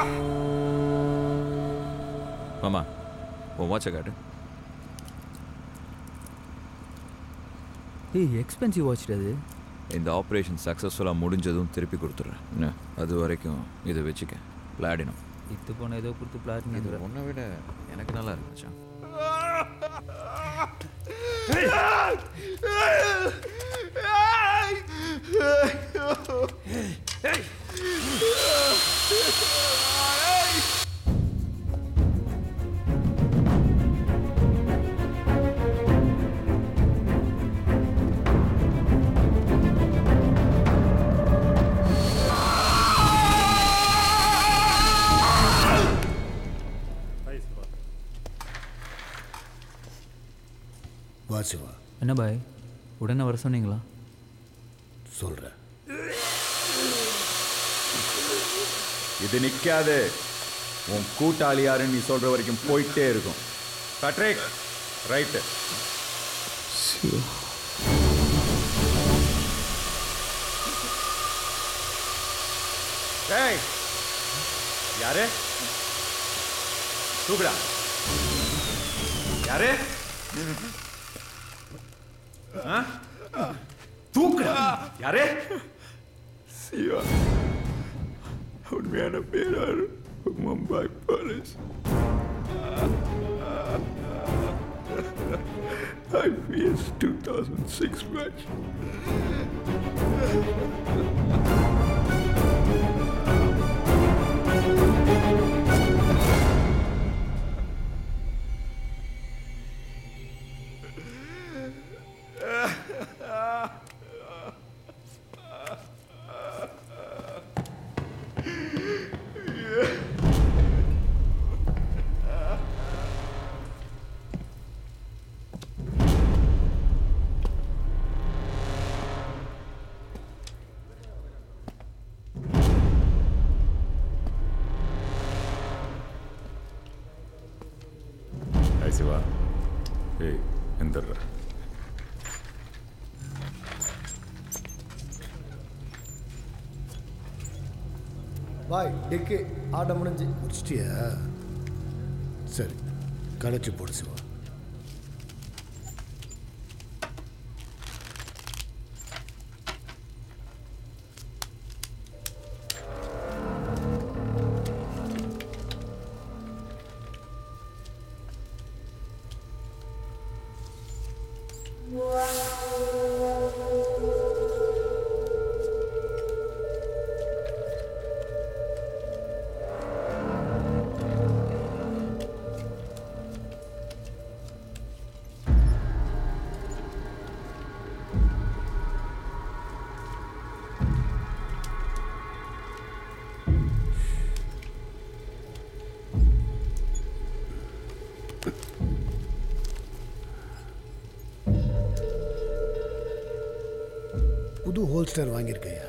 மாமா உன் வாட்சை காட்டு ஏய் எக்ஸ்பென்சிவ் வாட்ச் அது இந்த ஆப்ரேஷன் சக்ஸஸ்ஃபுல்லாக முடிஞ்சதும் திருப்பி கொடுத்துட்றேன் என்ன அது வரைக்கும் இதை வச்சுக்க பிளாடினம் இத்து போன ஏதோ கொடுத்து பிளாட்டினம் இது உன்னை விட எனக்கு நல்லா இருந்துச்சா வா சிவா என்ன பாய் உடனே வர சொன்னீங்களா சொல்கிறேன் இது நிற்காது உன் கூட்டாளி யாருன்னு நீ சொல்ற வரைக்கும் போயிட்டே இருக்கும் பட்ரிக் ரைட்டு டேய் யாரு தூக்குடா யாரு ஆ? தூக்குடா யாரு சிவா உண்மையான பேராரு Mumbai police IPS two thousand six batch Hey, Siva. Hey, எந்திர்றா பாய் டெக்கு ஆட்டம் முடிஞ்சு முடிச்சிட்டியா சரி களைச்சி போடு சிவா புது ஹோல்ஸ்டர் வாங்கியிருக்கையா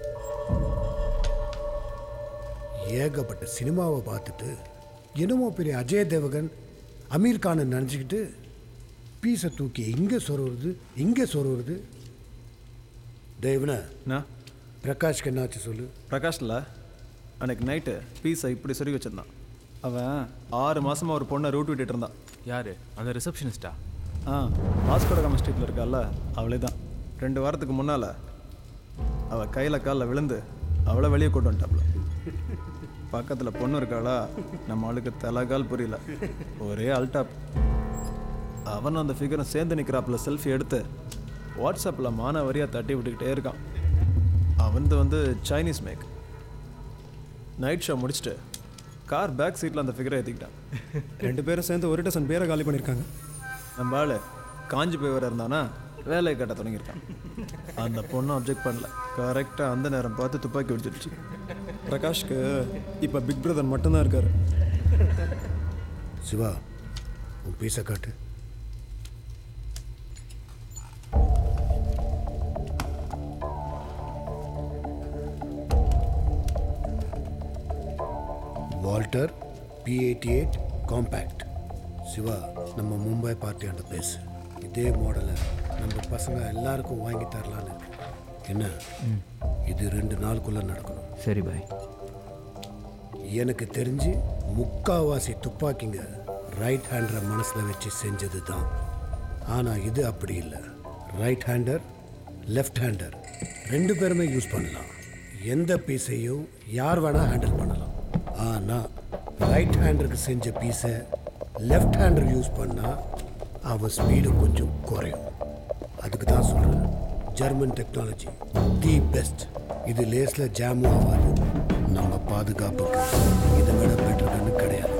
ஏகப்பட்ட சினிமாவை பார்த்துட்டு என்னமோ பெரிய அஜய் தேவகன் அமீர் கானை நினச்சிக்கிட்டு பீஸை தூக்கி இங்கே சொருவுறது இங்கே சொருவுறது தேவன என்ன பிரகாஷ்க்கு என்னாச்சு சொல்லு பிரகாஷ்ல அன்னைக்கு நைட்டு பீஸை இப்படி சொருகி வச்சிருந்தான் அவன் ஆறு மாசமா ஒரு பொண்ணை ரூட் விட்டுட்டு இருந்தான் யாரு அந்த ரிசப்ஷனிஸ்டா ஆ வாஸ்கோடகாம ஸ்ட்ரீட்டில் இருக்கால அவளே தான் ரெண்டு வாரத்துக்கு முன்னால் அவள் கையில் காலில் விழுந்து அவளை வெளியே கூட்டு வந்துட்டாப்ல பக்கத்தில் பொண்ணு இருக்காளா நம்ம ஆளுக்கு தலைகால் புரியல ஒரே அல்டாப் அவனும் அந்த ஃபிகரும் சேர்ந்து நிற்கிறாப்புல செல்ஃபி எடுத்து வாட்ஸ்அப்பில் மான வரியாக தட்டி விட்டுக்கிட்டே இருக்கான் அவனது வந்து சைனீஸ் மேக் நைட் ஷோ முடிச்சுட்டு கார் பேக் சீட்டில் அந்த ஃபிகரை ஏற்றிக்கிட்டான் ரெண்டு பேரும் சேர்ந்து ஒரு டசன் பேரை காலி பண்ணியிருக்காங்க நம்ம ஆளு காஞ்சி போய் வர இருந்தானா வேலையை கட்ட தொடங்கியிருக்கான் அந்த பொண்ணும் அப்ஜெக்ட் பண்ணல கரெக்டாக அந்த நேரம் பார்த்து துப்பாக்கி வெடிச்சிடுச்சு பிரகாஷ்க்கு இப்போ பிக் பிரதர் மட்டும்தான் இருக்காரு சிவா உன் பீஸை காட்டு Walther P eighty eight compact Siva நம்ம மும்பை பார்ட்டியாண்ட பேசு இதே மாடலை நம்ம பசங்க எல்லாருக்கும் வாங்கி தரலான்னு இருக்கு. என்ன இது ரெண்டு நாளுக்குள்ள நடக்கணும் சரி பாய் எனக்கு தெரிஞ்சு முக்காவாசி துப்பாக்கிங்க ரைட் ஹேண்டரை மனசில் வச்சு செஞ்சது தான் ஆனால் இது அப்படி இல்லை ரைட் ஹேண்டர் லெஃப்ட் ஹேண்டர் ரெண்டு பேருமே யூஸ் பண்ணலாம் எந்த பீஸையும் யார் வேணால் ஹேண்டில் பண்ணலாம் ஆனால் ரைட் ஹேண்டருக்கு செஞ்ச பீஸை லெஃப்ட் ஹேண்டர் யூஸ் பண்ணால் அவன் ஸ்பீடு கொஞ்சம் குறையும் அதுக்கு தான் சொல்கிறேன் ஜெர்மன் டெக்னாலஜி தி பெஸ்ட் இது லேஸில் ஜாமும் ஆகாது நம்ம பாதுகாப்புக்கு இதை விட பெட்டர் கண்ணு கிடையாது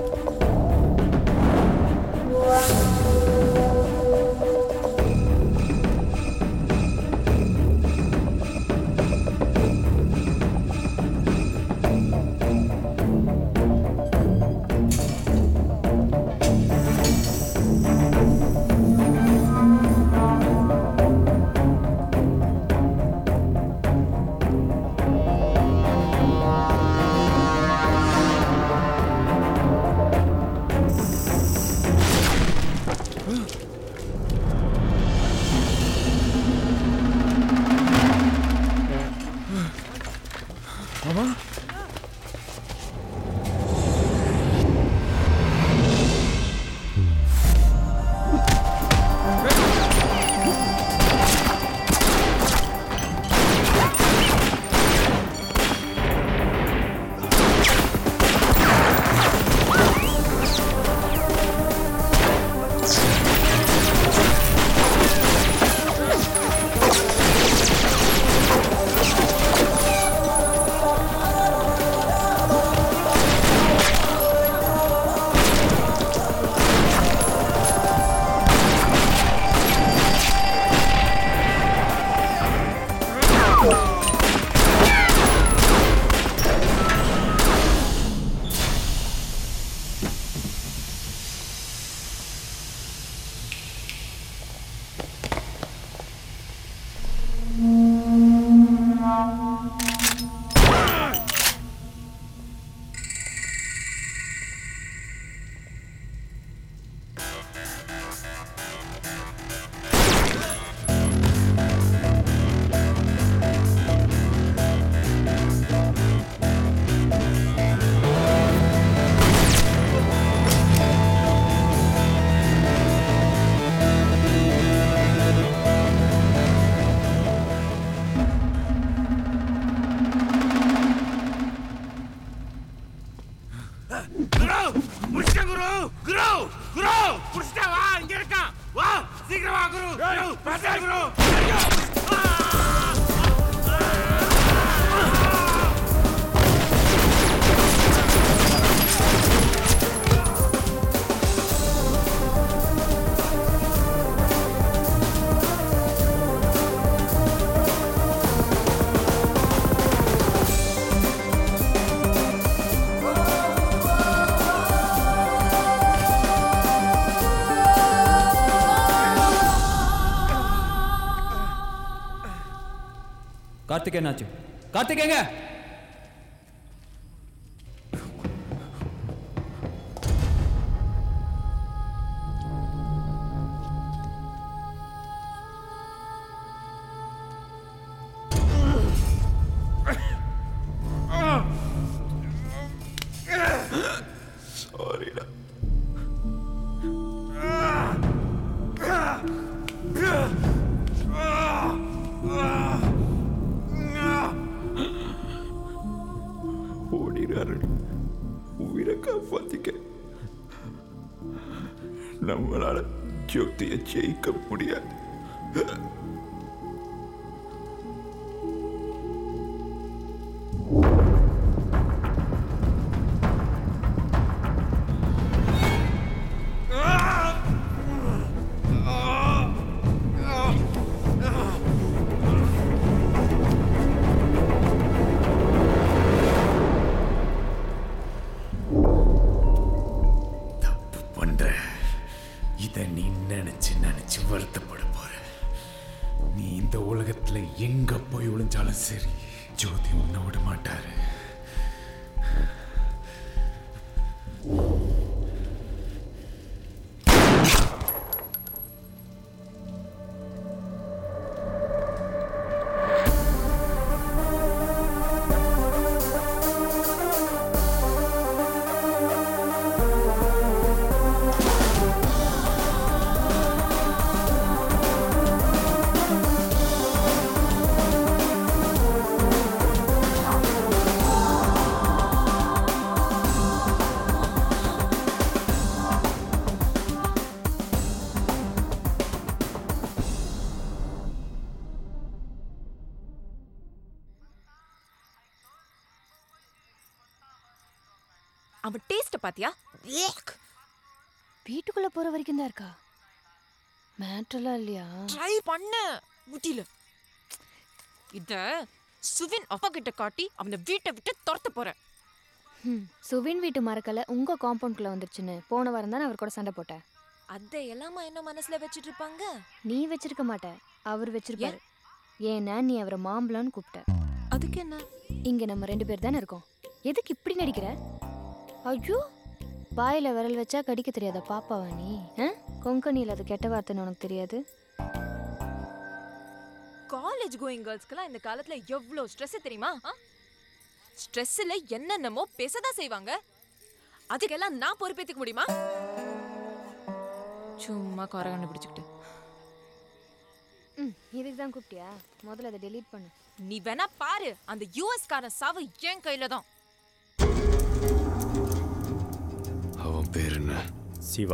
குரு புடிச்சிட்ட குரு குரு குரு புடிச்சிட்ட வா இங்க இருக்கான் வா சீக்கிரம் வா குரு குரு புடிச்சிட்ட குரு கார்த்திக் என்னாச்சு கார்த்திக் எங்க சாரிடா ஓடிறாரு உயிரை காப்பாத்திக்க நம்மளால ஜோதியை ஜெயிக்க முடியாது தப்பு பண்ற இத நீ நினைச்சு நினைச்சு வருத்தப்பட போற நீ இந்த உலகத்துல எங்க போய் ஒளிஞ்சாலும் சரி ஜோதி உன்னை விட மாட்டாரு ஆ அவன் டேஸ்ட் பாத்தியா ஏக். வீட்டுக்குள்ள போற வரைக்கும் தான் இருக்கா மேட்ரெல்லாம் இல்லையா ட்ரை பண்ண முடியல இத சுவின் அப்பா கிட்ட காட்டி அவனை வீட்டை விட்டு துரத்த போறேன் ம் சுவின் வீட்டு மறக்கல உங்க காம்பவுண்ட்குள்ள வந்துருச்சுன்னு போன வாரம் தான் அவர் கூட சண்டை போட்டேன் அதை எல்லாமா என்ன மனசுல வச்சிட்டு இருப்பாங்க நீ வச்சிருக்க மாட்ட அவர் வச்சிருப்பாரு ஏன்னா நீ அவரை மாம்பழம்னு கூப்பிட்ட அதுக்கு என்ன இங்க நம்ம ரெண்டு பேர் தானே இருக்கோம் எதுக்கு இப்படி நடிக்கிற ஐயோ வாயில விரல் வச்சா கடிக்க தெரியாத பாப்பாவா நீ ஆ? கொங்கணியில் அது கெட்ட வார்த்தைன்னு உனக்கு தெரியாது காலேஜ் கோயிங் கேர்ள்ஸ்க்குலாம் இந்த காலத்துல எவ்வளவு ஸ்ட்ரெஸ் தெரியுமா ஸ்ட்ரெஸ்ல என்னென்னமோ பேசதான் செய்வாங்க அதுக்கெல்லாம் நான் பொறுப்பேத்துக்க முடியுமா சும்மா குறை கண்டுபிடிச்சுக்கிட்டு ம் இதுக்கு தான் கூப்பிட்டியா முதல்ல அதை டெலீட் பண்ணு நீ வேணா பாரு அந்த யூஎஸ் காரன் சாவு என் கையில தான் அவன் பேர் என்ன சிவா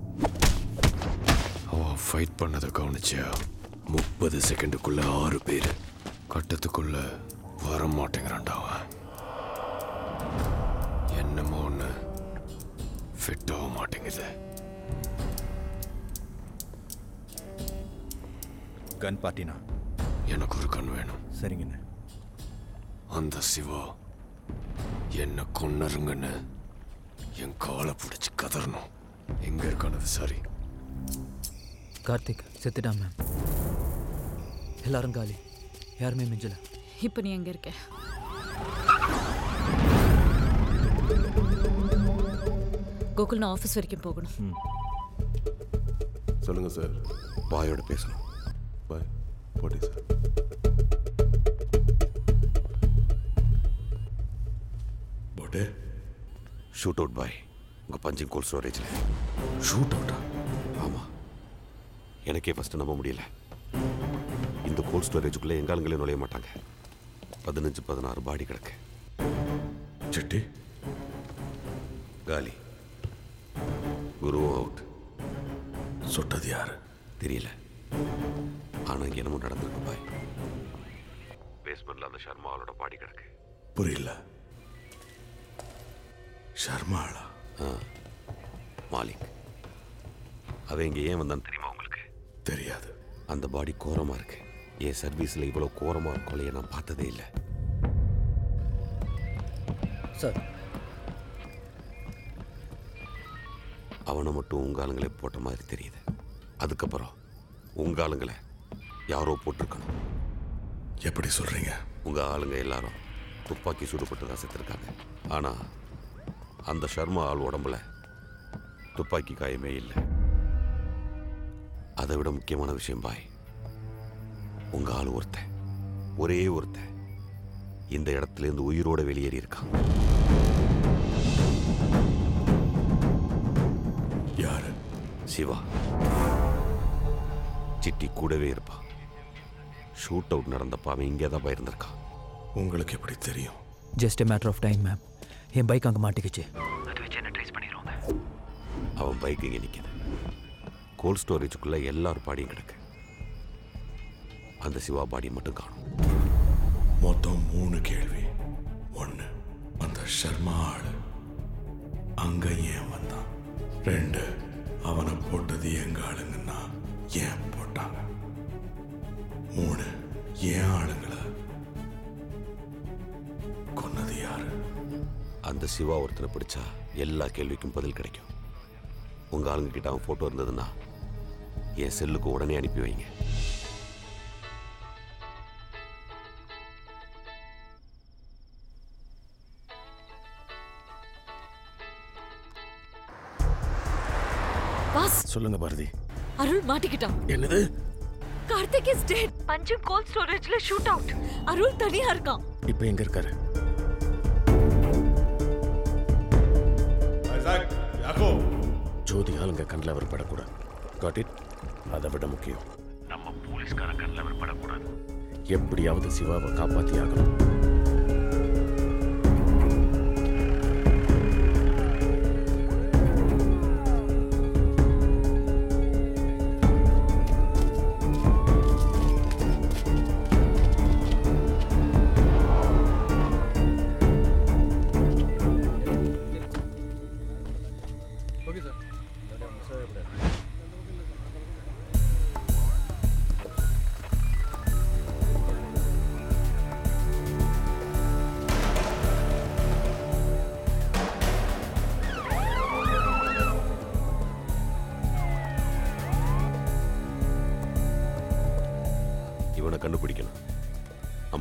அவன் ஃபைட் பண்ணதை கவனிச்சியா முப்பது செகண்டுக்குள்ள ஆறு பேர் கட்டத்துக்குள்ள வர மாட்டேங்கிறான்டா அவன் என்னமோ ஒன்று ஃபிட் ஆக மாட்டேங்குது கன் பார்ட்டினா எனக்கு ஒரு கண் வேணும் சரிங்கண்ணே அந்த சிவா என்ன கொன்னருங்கன்னு என் காலை பிடிச்சி கதறணும் எங்க இருக்கானது சரி கார்த்திக் செத்துட்டான் மேம் எல்லாரும் காலி யாருமே மிஞ்சல இப்போ நீ எங்க இருக்க கோகுல் நான் ஆஃபீஸ் வரைக்கும் போகணும் சொல்லுங்க சார் பாயோட பேசணும் பாய் போட்டி சார் போட்டு ஷூட் அவுட் பாய் உங்கள் பஞ்சிங் கோல் ஸ்டோரேஜில் ஷூட் அவுட்டா ஆமாம் எனக்கே ஃபஸ்ட்டு நம்ப முடியல இந்த கோல்ட் ஸ்டோரேஜுக்குள்ளே எங்காலங்களே நுழைய மாட்டாங்க பதினஞ்சு பதினாறு பாடி கிடக்கு சிட்டி காலி குருவும் அவுட் சுட்டது யாரு தெரியல ஆனா இங்க என்னமோ நடந்திருக்கு பாய் பேஸ்மெண்ட்ல அந்த ஷர்மாவோட பாடி கிடக்கு புரியல ஷர்மாளா மாலிக் அவன் இங்க ஏன் வந்தான்னு தெரியுமா உங்களுக்கு தெரியாது அந்த பாடி கோரமா இருக்கு என் சர்வீஸ்ல இவ்வளவு கோரமா ஒரு கொலையை நான் பார்த்ததே இல்லை சார் அவனை மட்டும் உங்க ஆளுங்களே போட்ட மாதிரி தெரியுது அதுக்கப்புறம் உங்க ஆளுங்களை யாரோ போட்டிருக்கணும் எப்படி சொல்றீங்க உங்க ஆளுங்க எல்லாரும் துப்பாக்கி சுடுபட்டு தான் செத்துருக்காங்க ஆனா அந்த ஷர்மா ஆள் உடம்புல துப்பாக்கி காயமே இல்லை அதை விட முக்கியமான விஷயம் பாய் உங்க ஆள் ஒருத்தன் ஒரே ஒருத்தன் இந்த இடத்துல இருந்து உயிரோட வெளியேறி இருக்கான் யாரு சிவா சிட்டி கூடவே இருப்பான் ஷூட் அவுட் நடந்தப்ப அவன் இங்கே தான் போயிருந்திருக்கான் உங்களுக்கு எப்படி தெரியும் just matter of time ma'am என் பைக் அங்கே மாட்டிக்கிச்சு அவன் பைக் இங்கே நிற்கிது கோல்ட் ஸ்டோரேஜுக்குள்ள எல்லார் பாடியும் கிடக்கு அந்த சிவா பாடி மட்டும் காணும் மொத்தம் மூணு கேள்வி ஒன்று அந்த ஷர்மா ஆளு அங்க ஏன் வந்தான் ரெண்டு அவனை போட்டது எங்க ஆளுங்கன்னா ஏன் போட்டாங்க மூணு ஏன் ஆளுங்களை கொன்னது யாரு அந்த சிவா ஒருத்தனை பிடிச்சா எல்லா கேள்விக்கும் பதில் கிடைக்கும் உங்க ஆளுங்க கிட்ட அவன் போட்டோ இருந்ததுன்னா என் செல்லுக்கு உடனே அனுப்பி வைங்க பாஸ் சொல்லுங்க பாரதி அருள் மாட்டிக்கிட்டான் என்னது கார்த்திக் இஸ் டெட் பஞ்சம் கோல்ட் ஸ்டோரேஜ்ல ஷூட் அவுட் அருள் தனியா இருக்கான் இப்போ எங்க இருக்காரு ஜோதி ஆளுங்க கண்ணில் அவர் படக்கூடாது காட் இட் அதை விட முக்கியம் நம்ம போலீஸ்கார கண்ணில் அவர் படக்கூடாது எப்படியாவது சிவாவை காப்பாத்தி ஆகணும்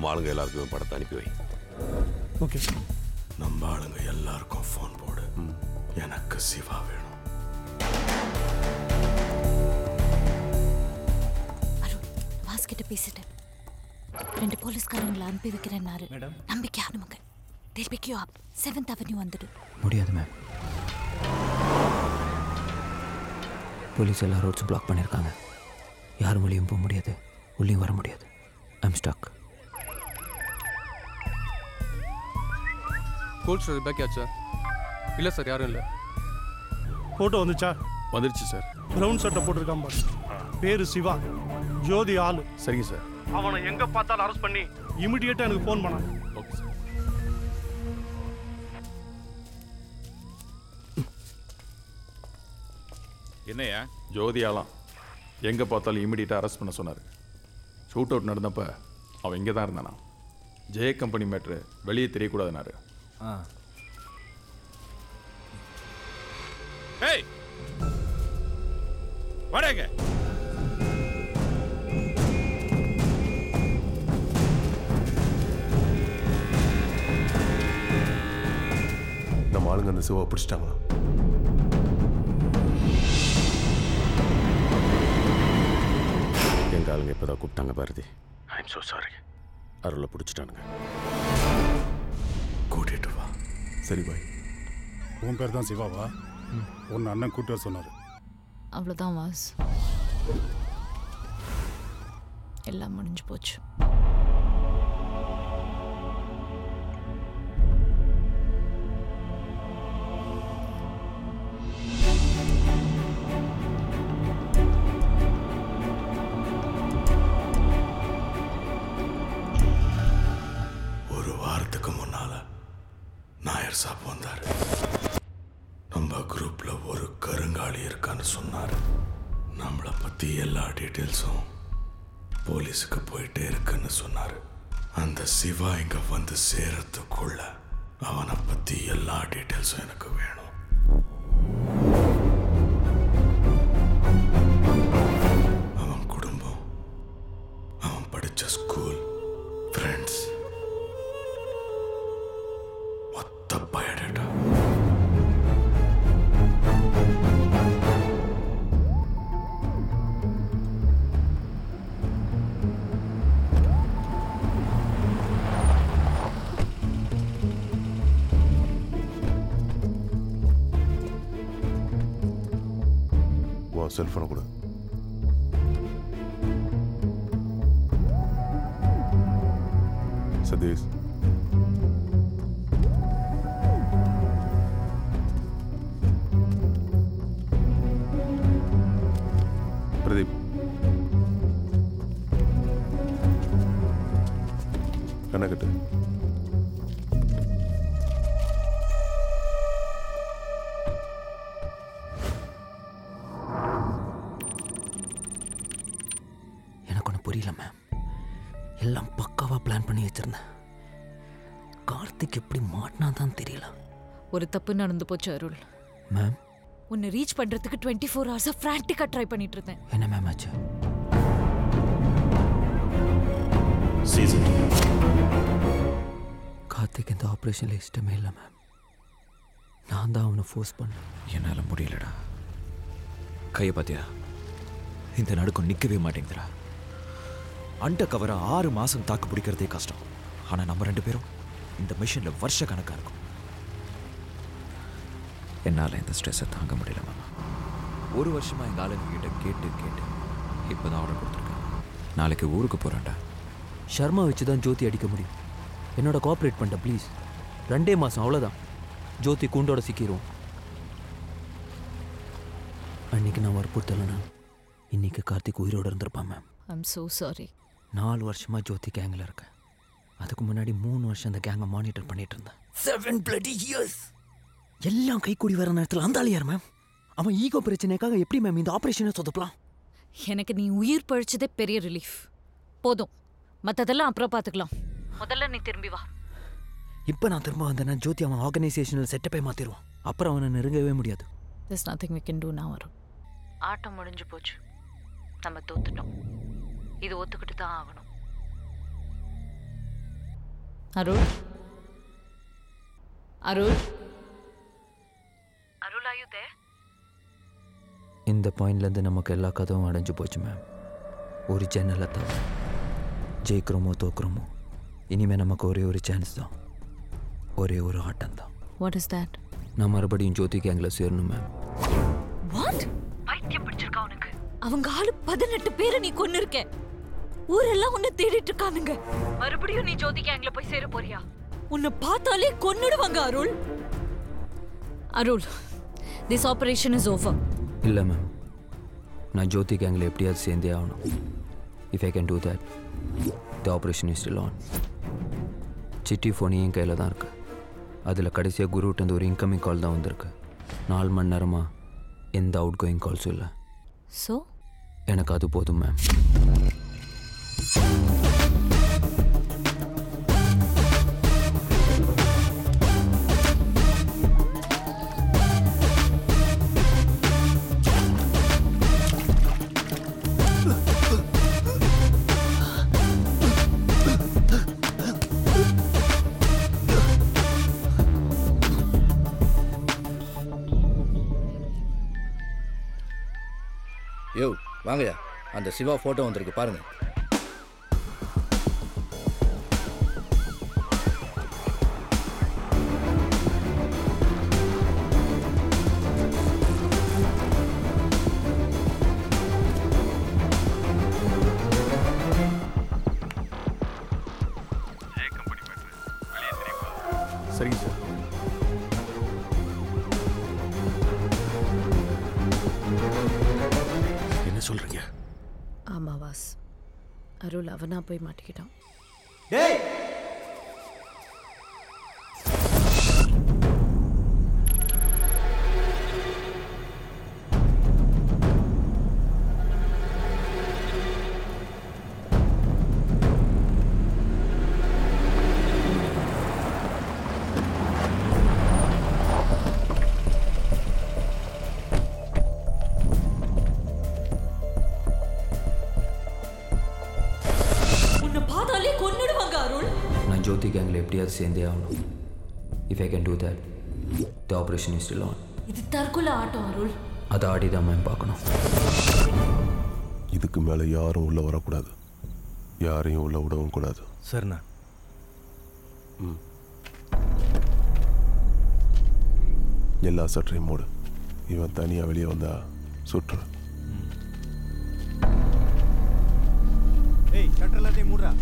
ஆளுங்க எல்லாருக்குமே படத்தை அனுப்பி வை ஓகே நம்ம ஆளுங்க எல்லாருக்கும் ஃபோன் போடு எனக்கு சிவா வேணும் வாஸ் கிட்ட பேசிட்டேன் ரெண்டு போலீஸ்காரங்களை அனுப்பி வைக்கிறேன்னாரு நம்பிக்கை அனுமங்க they're pick you up seventh avenue வந்துடு முடியாது மேம் போலீஸ் எல்லா ரோட்ஸும் பிளாக் பண்ணியிருக்காங்க யாரும் வெளியும் போக முடியாது உள்ளேயும் வர முடியாது I'm stuck cold story back ஆச்சா இல்லை சார் யாரும் இல்லை ஃபோட்டோ வந்துச்சா வந்துருச்சு சார் ப்ரௌன் சட்டை போட்டிருக்கான் பாரு பேரு சிவா ஜோதி ஆளு சரிங்க சார் அவனை எங்க பார்த்தாலும் அரெஸ்ட் பண்ணி இமிடியேட்டா எனக்கு ஃபோன் பண்ணான் ஓகே சார் என்னையா ஜோதியாலாம் எங்கே பார்த்தாலும் இமீடியட்டாக அரெஸ்ட் பண்ண சொன்னார் ஷூட் அவுட் நடந்தப்ப அவன் இங்கே தான் இருந்தானா ஜெய கம்பெனி மேட்ரு வெளியே தெரியக்கூடாதுனாரு ஆ ஏய் வாடங்க நம்ம ஆளுங்க அந்த சிவாவை பிடிச்சிட்டாங்களா எங்கள் ஆளுங்க இப்போ தான் கூப்பிட்டாங்க பாரதி ஐம் ஸோ சாரி அருளை பிடிச்சிட்டானுங்க கூட்டிட்டு வா சரி பாய் உன் பேர் தான் சிவாவா உன் அண்ணன் கூட்டு வர சொன்னார் அவ்வளோதான் வாஸ் எல்லாம் முடிஞ்சு போச்சு ஒரு வாரத்துக்கு முன்னால நாயர் சாப் வந்தார் நம்ம குரூப்ல ஒரு கருங்காலி இருக்கான்னு சொன்னார் நம்மளை பத்தி எல்லா டீட்டெயில்ஸும் போலீஸுக்கு போயிட்டே இருக்குன்னு சொன்னார் அந்த சிவா இங்க வந்து சேரத்துக்குள்ள அவனை பத்தி எல்லா டீட்டெயில்ஸும் எனக்கு வேணும் அவன் குடும்பம் அவன் படிச்ச ஸ்கூல் ஃப்ரெண்ட்ஸ் மொத்த பயோடேட்டா உன் செல்ஃபோனை கொடு சதீஷ் பிரதீப் கண்ணக்கட்டு எனக்கு ஒன்று புரியல மேம் எல்லாம் பக்காவாக பிளான் பண்ணி வச்சிருந்தேன் கார்த்திக் எப்படி மாட்டினா தான் தெரியல ஒரு தப்பு நடந்து போச்சு அருள் மேம் உன்னை ரீச் பண்றதுக்கு டுவெண்ட்டி ஃபோர் ஹவர்ஸாக ஃப்ரான்டிக்காக ட்ரை பண்ணிட்டு இருந்தேன் என்ன மேம் ஆச்சு கார்த்திக் இந்த ஆப்ரேஷனில் இஷ்டமே இல்லை மேம் நான் தான் அவனை ஃபோர்ஸ் பண்ணேன் என்னால் முடியலடா கையை பார்த்தியா இந்த நடுக்கம் நிற்கவே மாட்டேங்குதுடா அண்ட கவரை ஆறு மாதம் தாக்கு பிடிக்கிறதே கஷ்டம் ஆனால் நம்ம ரெண்டு பேரும் இந்த மிஷினில் வருஷ கணக்காக இருக்கும் என்னால் இந்த ஸ்ட்ரெஸ்ஸை தாங்க முடியல மாமா ஒரு வருஷமாக எங்கள் ஆளுங்க கிட்ட கேட்டு கேட்டு இப்போ தான் ஆர்டர் கொடுத்துருக்கேன் நாளைக்கு ஊருக்கு போகிறேன்டா ஷர்மா வச்சு தான் ஜோதி அடிக்க முடியும் என்னோட கோஆப்ரேட் பண்ணிட்ட ப்ளீஸ் ரெண்டே மாதம் அவ்வளோதான் ஜோதி கூண்டோட சிக்கிரும் அன்னைக்கு நான் வற்புறுத்தலைனா இன்னைக்கு கார்த்திக் உயிரோடு இருந்திருப்பான் மேம் ஐம் so சாரி நாலு வருஷமாக ஜோதி கேங்கில் இருக்கேன் அதுக்கு முன்னாடி மூணு வருஷம் அந்த கேங்கை மானிட்டர் பண்ணிட்டு இருந்தேன் செவன் பிளடி இயர்ஸ் எல்லாம் கைக்கூடி வர நேரத்தில் அந்த ஆள் யார் மேம் அவன் ஈகோ பிரச்சனைக்காக எப்படி மேம் இந்த ஆப்ரேஷனை சொதப்பலாம் எனக்கு நீ உயிர் பழிச்சதே பெரிய ரிலீஃப் போதும் மற்றதெல்லாம் அப்புறம் பார்த்துக்கலாம் முதல்ல நீ திரும்பி வா இப்போ நான் திரும்ப வந்தேன்னா ஜோதி அவன் ஆர்கனைசேஷனல் செட்டப்பை மாற்றிடுவான் அப்புறம் அவனை நெருங்கவே முடியாது this nothing we can do நான் வரும் ஆட்டம் முடிஞ்சு போச்சு நம்ம தோத்துட்டோம் இது ஒத்துக்கிட்டு தான் ஆகணும் அருள் அருள் அருள் are you there? இந்த பாயிண்ட்லேருந்து நமக்கு எல்லா கதவும் அடைஞ்சு போச்சு மேம் ஒரு ஜன்னலை தவிர ஜெயிக்கிறோமோ தோக்குறோமோ இனிமேல் நமக்கு ஒரே ஒரு சான்ஸ் தான் ஒரே ஒரு ஆட்டம் தான் வாட் இஸ் தட் நான் மறுபடியும் ஜோதி கேங்கில் சேரணும் மேம் வாட் பைத்தியம் பிடிச்சிருக்கா உனக்கு அவங்க ஆளு பதினெட்டு பேரை நீ கொன்னு இருக்க ஊரெல்லாம் உன்னை தேடிட்டு இருக்கானுங்க மறுபடியும் நீ ஜோதி கேங்ல போய் சேர போறியா உன்னை பார்த்தாலே கொன்னுடுவாங்க Arul Arul this operation is over இல்லை மேம் நான் ஜோதி கேங்கில் எப்படியாவது சேர்ந்தே ஆகணும் if I can do that the operation is still on Chitti phone என் கையில் தான் இருக்கு அதில் கடைசியாக குருவிட்டேருந்து ஒரு இன்கமிங் கால் தான் வந்திருக்கு நாலு மணி நேரமாக எந்த அவுட் கோயிங் கால்ஸும் இல்லை ஸோ எனக்கு அது போதும் மேம் யோ வாங்கய்யா அந்த சிவா ஃபோட்டோ வந்திருக்கு பாருங்க சரிங்க சார் என்ன சொல்றீங்க ஆமா வாஸ் அருள் அவனா போய் மாட்டிக்கிட்டான் டேய் உன்னை பார்த்தாலே கொன்னுடுவாங்க அருள் நான் ஜோதி கேங்கில் எப்படியாவது சேர்ந்தே ஆகணும் if I can do that the operation is still on இது தற்கொலை ஆட்டம் அருள் அதை ஆடி தான் மேம் பார்க்கணும் இதுக்கு மேலே யாரும் உள்ளே வரக்கூடாது யாரையும் உள்ளே விடவும் கூடாது சரிண்ணா ம் எல்லா சற்றையும் மூடு இவன் தனியாக வெளியே வந்தா சுற்று ஏய் ஷட்டர் எல்லாத்தையும் மூடுறா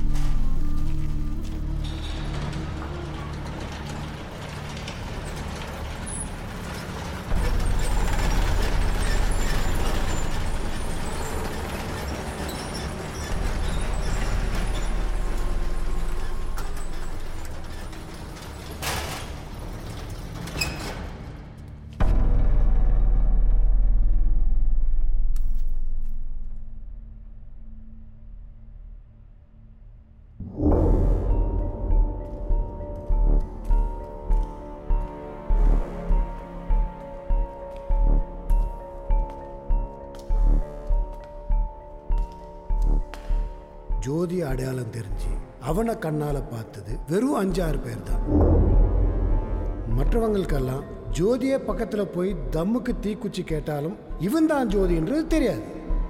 ஜோதி அடையாளம் தெரிஞ்சு அவனை கண்ணால் பார்த்தது வெறும் அஞ்சாறு பேர் தான் மற்றவங்களுக்கெல்லாம் ஜோதியே பக்கத்தில் போய் தம்முக்கு தீக்குச்சி கேட்டாலும் இவன் தான் ஜோதின்றது தெரியாது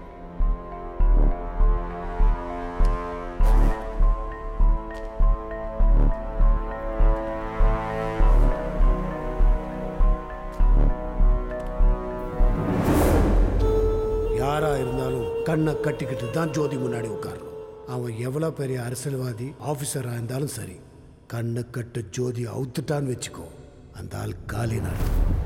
யாரா இருந்தாலும் கண்ணை கட்டிக்கிட்டு தான் ஜோதி முன்னாடி உட்காரணும் அவன் எவ்வளோ பெரிய அரசியல்வாதி ஆஃபீஸராக இருந்தாலும் சரி கண்ணை கட்டு ஜோதி அவுத்துட்டான்னு வச்சுக்கோ அந்த ஆள் காலி நாள்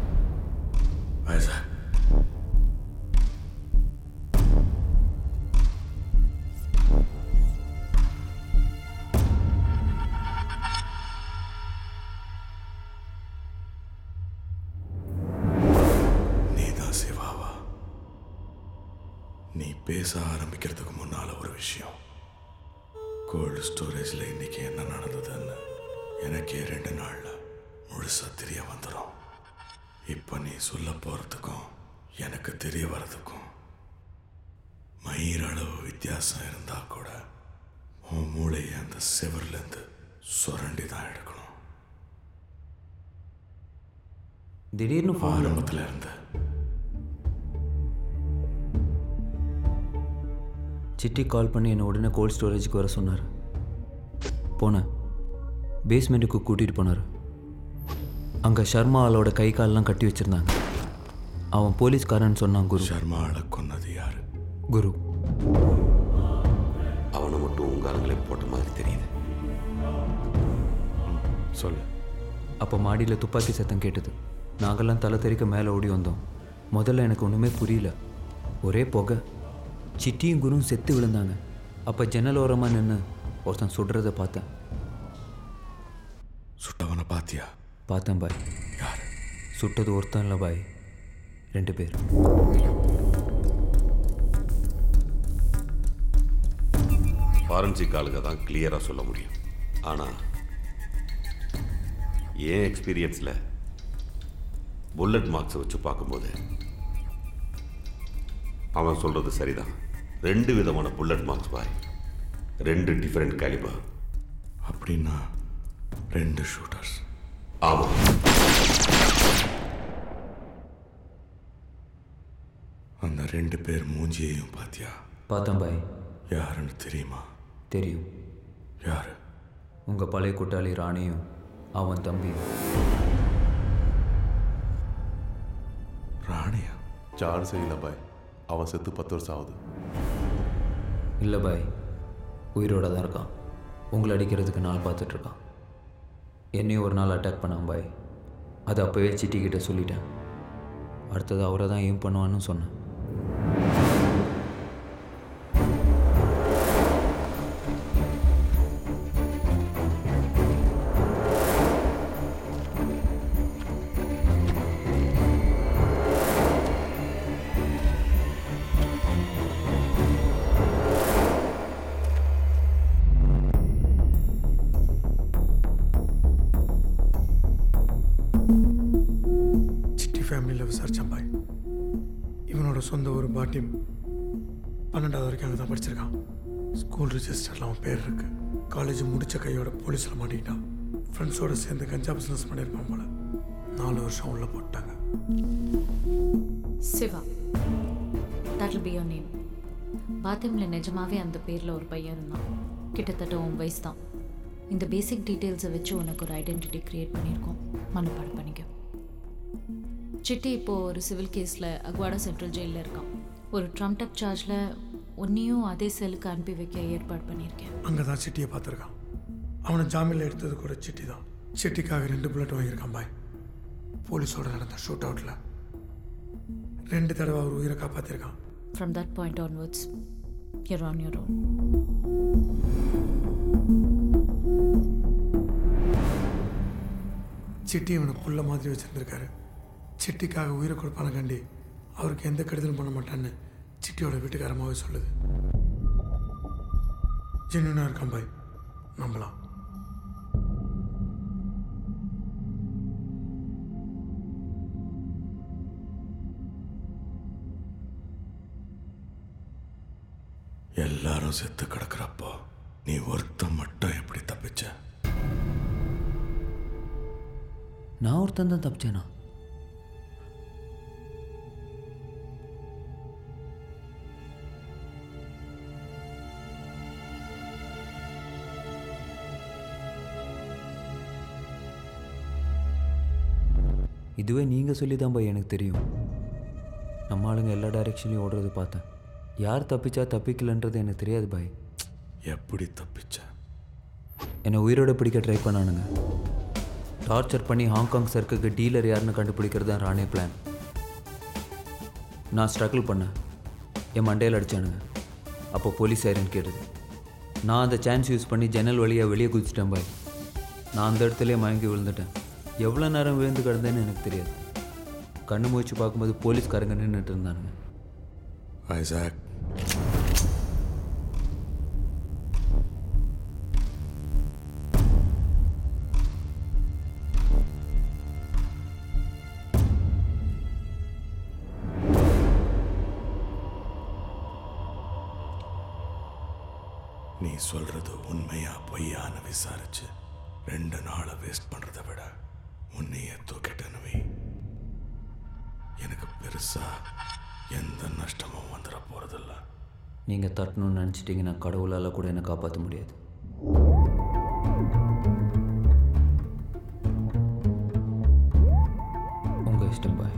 நீதான் சிவாவா நீ பேச ஆரம்பிக்கிறதுக்கு முன்னால ஒரு விஷயம் கோல்டு ஸ்டோரேஜில் இன்னைக்கு என்ன நடந்ததுன்னு எனக்கே ரெண்டு நாள்ல முழுசா தெரிய வந்துடும் இப்போ நீ சொல்ல போறதுக்கும் எனக்கு தெரிய வர்றதுக்கும் மயிர் அளவு வித்தியாசம் இருந்தா கூட உன் மூளையை அந்த செவர்லேருந்து சுரண்டி தான் எடுக்கணும் திடீர்னு phone ல- ஆரம்பத்தில் இருந்த சிட்டி கால் பண்ணி என்னை உடனே கோல்ட் ஸ்டோரேஜுக்கு வர சொன்னார் போனேன் பேஸ்மெண்ட்டுக்கு கூட்டிகிட்டு போனார் அங்கே ஷர்மா ஆளோட கை கால்லாம் கட்டி வச்சுருந்தாங்க அவன் போலீஸ்காரன் சொன்னான் குரு ஷர்மா ஆளை கொன்னது யாரு குரு அவனை மட்டும் உங்க ஆளுங்களே போட்ட மாதிரி தெரியுது சொல்லு அப்போ மாடியில் துப்பாக்கி சத்தம் கேட்டது நாங்கள்லாம் தலை தெறிக்க மேலே ஓடி வந்தோம் முதல்ல எனக்கு ஒன்றுமே புரியல ஒரே புகை சிட்டியும் குருவும் செத்து விழுந்தாங்க அப்போ ஜன்னல் ஓரமாக நின்று ஒருத்தன் சுடுறதை பார்த்தேன் சுட்டவனை பாத்தியா பார்த்தேன் பாய் யார் சுட்டது ஒருத்தன் இல்லை பாய் ரெண்டு பேர் ஃபாரன்சிக் ஆளுங்க தான் கிளியராக சொல்ல முடியும் ஆனால் என் எக்ஸ்பீரியன்ஸில் புல்லட் மார்க்ஸை வச்சு பார்க்கும்போது அவன் சொல்கிறது சரிதான் ரெண்டு விதமான புல்லட் மார்க்ஸ் பாய் ரெண்டு டிஃப்ரெண்ட் கேலிபர் அப்படின்னா ரெண்டு ஷூட்டர்ஸ் ஆமாம் அந்த ரெண்டு பேர் மூஞ்சியையும் பாத்தியா பார்த்தேன் பாய் யாருன்னு தெரியுமா தெரியும் யார் உங்கள் பழைய கூட்டாளி ராணியும் அவன் தம்பியும் ராணியா சான்ஸே இல்லை பாய் அவன் செத்து பத்து வருஷம் ஆகுது இல்லை பாய் உயிரோட தான் இருக்கான் உங்களை அடிக்கிறதுக்கு நாள் பார்த்துட்ருக்கான் என்னையும் ஒரு நாள் அட்டாக் பண்ணான் பாய் அது அப்போவே சிட்டிக்கிட்ட சொல்லிட்டேன் அடுத்தது அவரை தான் ஏம் பண்ணுவான்னு சொன்னேன் சிட்டி ஃபேமிலியில் விசாரித்தேன் பாய் இவனோட சொந்த ஊர் பாட்டியம் பன்னெண்டாவது வரைக்கும் அங்கே தான் படிச்சிருக்கான் ஸ்கூல் ரிஜிஸ்டரில் அவன் பேர் இருக்கு காலேஜ் முடிச்ச கையோட போலீஸில் மாட்டிக்கிட்டான் ஃப்ரெண்ட்ஸோட சேர்ந்து கஞ்சா பிஸ்னஸ் பண்ணியிருப்பான் போல நாலு வருஷம் உள்ள போட்டாங்க Siva that be your name பாத்தியம்ல நிஜமாவே அந்த பேரில் ஒரு பையன் இருந்தான் கிட்டத்தட்ட உன் வயசு தான் இந்த பேசிக் டீட்டெயில்ஸை வச்சு உனக்கு ஒரு ஐடென்டிட்டி க்ரியேட் பண்ணியிருக்கோம் மனப்பாடம் பண்ணிக்க சிட்டி இப்போ ஒரு சிவில் கேஸில் அக்வாடா சென்ட்ரல் ஜெயிலில் இருக்கான் ஒரு ட்ரம்ப் அப் சார்ஜில் உன்னையும் அதே செல்லுக்கு அனுப்பி வைக்க ஏற்பாடு பண்ணியிருக்கேன் அங்கே தான் சிட்டியை பார்த்துருக்கான் அவனை ஜாமீனில் எடுத்தது கூட சிட்டி தான் சிட்டிக்காக ரெண்டு புல்லட் வாங்கியிருக்கான் பாய் போலீஸோட நடந்த ஷூட் அவுட்டில் ரெண்டு தடவை அவர் உயிரை காப்பாற்றிருக்கான் from that point onwards you're on your own Chitti இவனை புள்ள மாதிரி வச்சுருந்துருக்காரு சிட்டிக்காக உயிரை கொடுப்பான கண்டி அவருக்கு எந்த கெடுதலும் பண்ண மாட்டான்னு சிட்டியோட வீட்டுக்காரமாவே சொல்லுது ஜென்யூனாக இருக்கான் பாய் நம்பலாம் எல்லாரும் செத்து கிடக்கிறப்போ நீ ஒருத்தன் மட்டும் எப்படி தப்பிச்ச நான் ஒருத்தன் தான் தப்பிச்சேனா இதுவே நீங்கள் சொல்லி தான் பாய் எனக்கு தெரியும் நம்ம ஆளுங்க எல்லா டைரெக்ஷன்லையும் ஓடுறது பார்த்தேன் யார் தப்பிச்சா தப்பிக்கலன்றது எனக்கு தெரியாது பாய் எப்படி தப்பிச்ச என்னை உயிரோட பிடிக்க ட்ரை பண்ணானுங்க டார்ச்சர் பண்ணி ஹாங்காங் சர்க்குக்கு டீலர் யாருன்னு கண்டுபிடிக்கிறது தான் ராணே பிளான் நான் ஸ்ட்ரகிள் பண்ணேன் என் மண்டையில் அடித்தானுங்க அப்போ போலீஸ் சைரன் கேட்டது நான் அந்த சான்ஸ் யூஸ் பண்ணி ஜன்னல் வழியாக வெளியே குதிச்சிட்டேன் பாய் நான் அந்த இடத்துலயே மயங்கி விழுந்துட்டேன் எவ்வளோ நேரம் விழுந்து கிடந்தேன்னு எனக்கு தெரியாது கண்ணு முழிச்சு பார்க்கும்போது போலீஸ்காரங்க நின்றுட்டு இருந்தானுங்க ஐசாக் நீ சொல்றது உண்மையா பொய்யான்னு விசாரிச்சு ரெண்டு நாளை வேஸ்ட் பண்ணுறதை விட உன்னையே தூக்கிட்டேன்னு வை எனக்கு பெருசா எந்த நஷ்டமும் வந்துட போகிறதில்ல நீங்கள் தட்டணும்னு நினச்சிட்டிங்கன்னா கடவுளால் கூட என்னை காப்பாற்ற முடியாது உங்கள் இஷ்டம் பாய்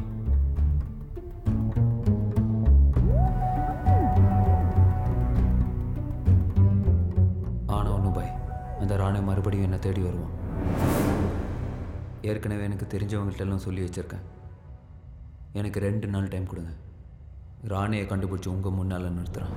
ஆனால் ஒன்று பாய் அந்த ராணை மறுபடியும் என்னை தேடி வருவான் ஏற்கனவே எனக்கு தெரிஞ்சவங்கள்ட்ட எல்லாம் சொல்லி வச்சுருக்கேன் எனக்கு ரெண்டு நாள் டைம் கொடுங்க ராணியை கண்டுபிடிச்சி உங்கள் முன்னால் நிறுத்துறான்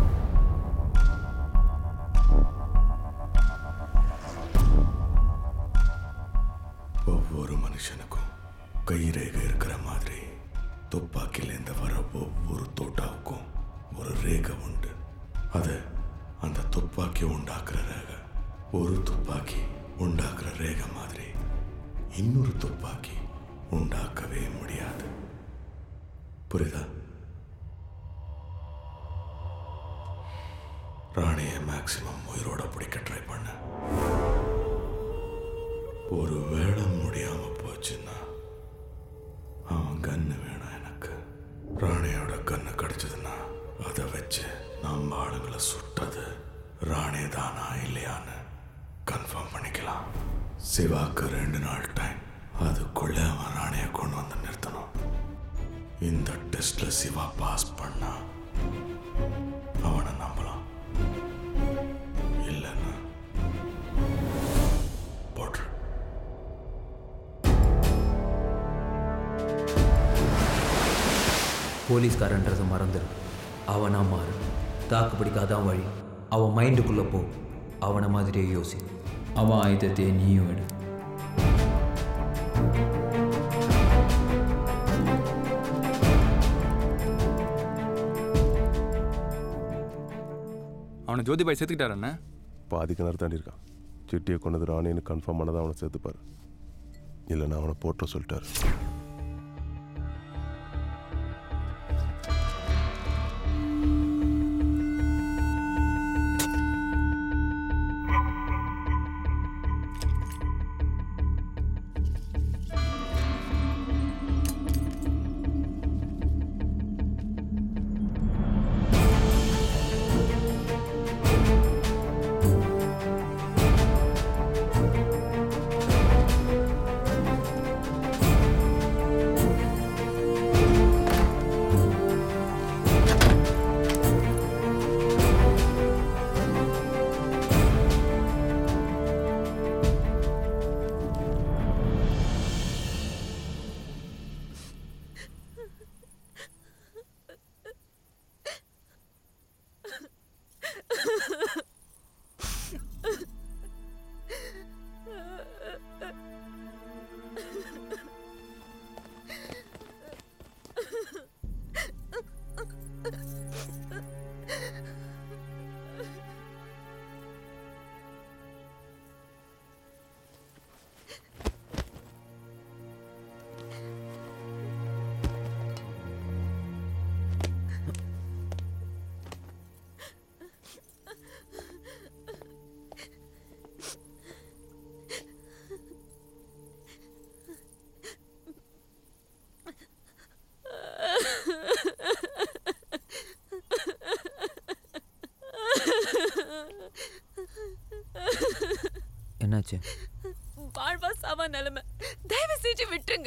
ஒவ்வொரு மனுஷனுக்கும் கைரேகை இருக்கிற மாதிரி துப்பாக்கியிலேருந்து வர ஒவ்வொரு தோட்டாவுக்கும் ஒரு ரேகை உண்டு அது அந்த துப்பாக்கி உண்டாக்குற ரேகை ஒரு துப்பாக்கி உண்டாக்குற ரேகை மாதிரி இன்னொரு துப்பாக்கி உண்டாக்கவே முடியாது புரியுதா ராணியை மேக்சிமம் உயிரோட பிடிக்க ட்ரை பண்ண ஒரு வேளை முடியாம போச்சுன்னா அவன் கன்னு வேணும் எனக்கு ராணியோட கன்னு கிடைச்சதுன்னா அதை வச்சு நம்ம ஆளுங்களை சுட்டது ராணி தானா இல்லையான்னு கன்ஃபார்ம் பண்ணிக்கலாம் சிவாக்கு ரெண்டு நாள் டைம் அதுக்குள்ள அவன் ராணியை கொண்டு வந்து நிறுத்தணும் இந்த டெஸ்ட்ல சிவா பாஸ் பண்ணா அவனை நம்பலாம் இல்லைன்னா போட்டுரு போலீஸ்காரன்றதை மறந்துடு அவனா மாறு தாக்கு பிடிக்காதான் வழி அவன் மைண்டுக்குள்ளே போ அவனை மாதிரியே யோசி அவன் ஆயுதத்தை நீயும் எடு அவனை ஜோதிபாய் சேர்த்துக்கிட்டாரு அண்ணா பாதி கிணறு தாண்டி இருக்கான் சிட்டியை கொண்டது ராணின்னு கன்ஃபார்ம் பண்ணதை அவனை சேர்த்துப்பார் இல்லைன்னா அவனை போட்ட சொல்லிட்டாரு என்னாச்சு வாழ்வா சாவா நிலைமை தயவு செஞ்சு விட்டுருங்க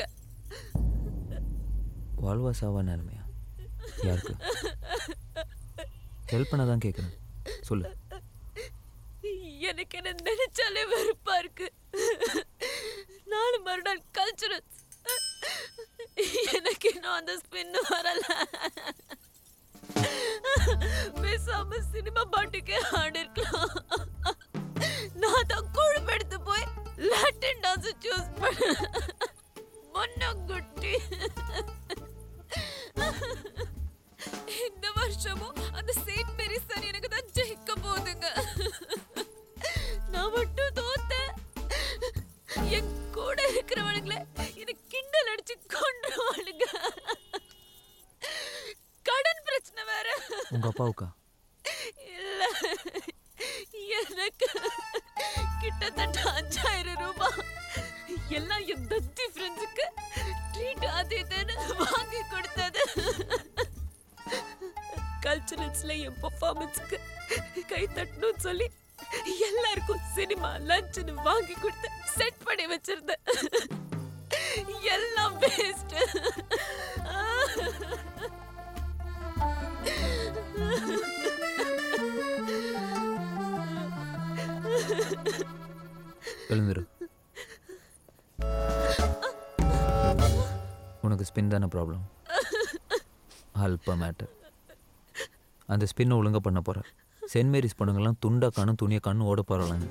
வாழ்வா சாவா நிலைமையா யாருக்கு ஹெல்ப் பண்ண தான் கேட்குறேன் சொல்லு எனக்கு என்ன நினைச்சாலே வெறுப்பா இருக்கு நாலு மறுநாள் கல்ச்சுரல்ஸ் எனக்கு இன்னும் அந்த ஸ்பின் வரல பேசாம சினிமா பாட்டுக்கே ஆடி இருக்கலாம் நான் தான் கொழுப்பு எடுத்து போய் லாட்டின் டான்ஸ் சூஸ் பண்ண மொன்னங்குட்டி இந்த வருஷமும் அந்த செயின்ட் மேரி சன் எனக்கு தான் ஜெயிக்க போகுதுங்க நான் மட்டும் தோத்தேன் என் கூட இருக்கிறவனுங்களே எனக்கு கிண்டல் அடிச்சு கொண்டுருவானுங்க கடன் பிரச்சனை வேற உங்கள் அப்பாவுக்கா இல்ல எனக்கு கிட்டத்தட்ட அஞ்சாயிரம் எல்லாம் என் தத்தி ஃப்ரெண்ட்ஸுக்கு ட்ரீட் அது இதுன்னு வாங்கி கொடுத்தது கல்ச்சுரல்ஸ்ல என் பெர்ஃபார்மன்ஸ்க்கு கை தட்டணும்னு சொல்லி எல்லாருக்கும் சினிமா லஞ்ச்னு வாங்கி கொடுத்து செட் பண்ணி வச்சிருந்தேன் எல்லாம் வேஸ்ட் எழுந்துரு உனக்கு ஸ்பின் தானே ப்ராப்ளம் அல்ப மேட்டர் அந்த ஸ்பின்னை ஒழுங்கா பண்ண போகிற சென்ட் மேரிஸ் பொண்ணுங்கெல்லாம் துண்டா கண்ணும் துணியை கண்ணு ஓட போகிறாங்க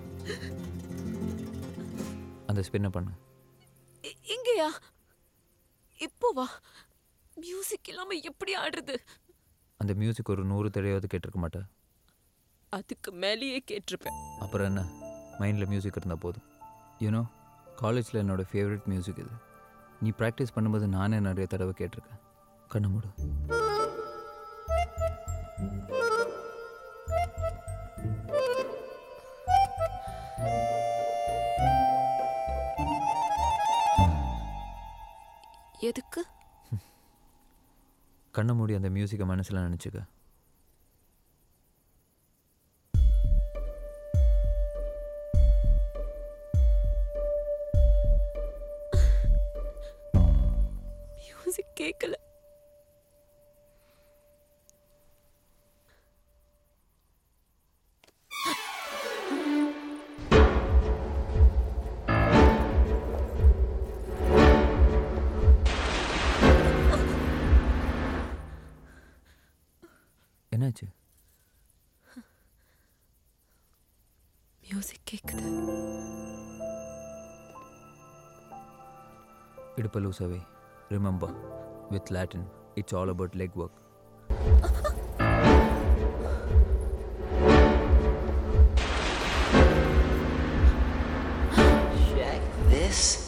அந்த ஸ்பின்னை பண்ணு இ- இங்கயா இப்போ வா மியூசிக் இல்லாம எப்படி ஆடுறது அந்த மியூசிக் ஒரு நூறு தடவையாவது கேட்டிருக்க மாட்டேன் அதுக்கு மேலேயே கேட்டிருப்பேன் அப்புறம் என்ன மைண்டில் மியூசிக் இருந்தால் போதும் யூனோ காலேஜில் என்னோடய ஃபேவரட் மியூசிக் இது நீ ப்ராக்டிஸ் பண்ணும்போது நானே நிறைய தடவை கேட்டிருக்கேன் கண்ணு மூடு எதுக்கு கண்ணை மூடி அந்த மியூசிக்கை மனசில் நினச்சிக்க மியூசிக் கேட்கல என்னாச்சு மியூசிக் கேக்குது இடுப்ப லூசாவே remember with Latin it's all about leg work Check this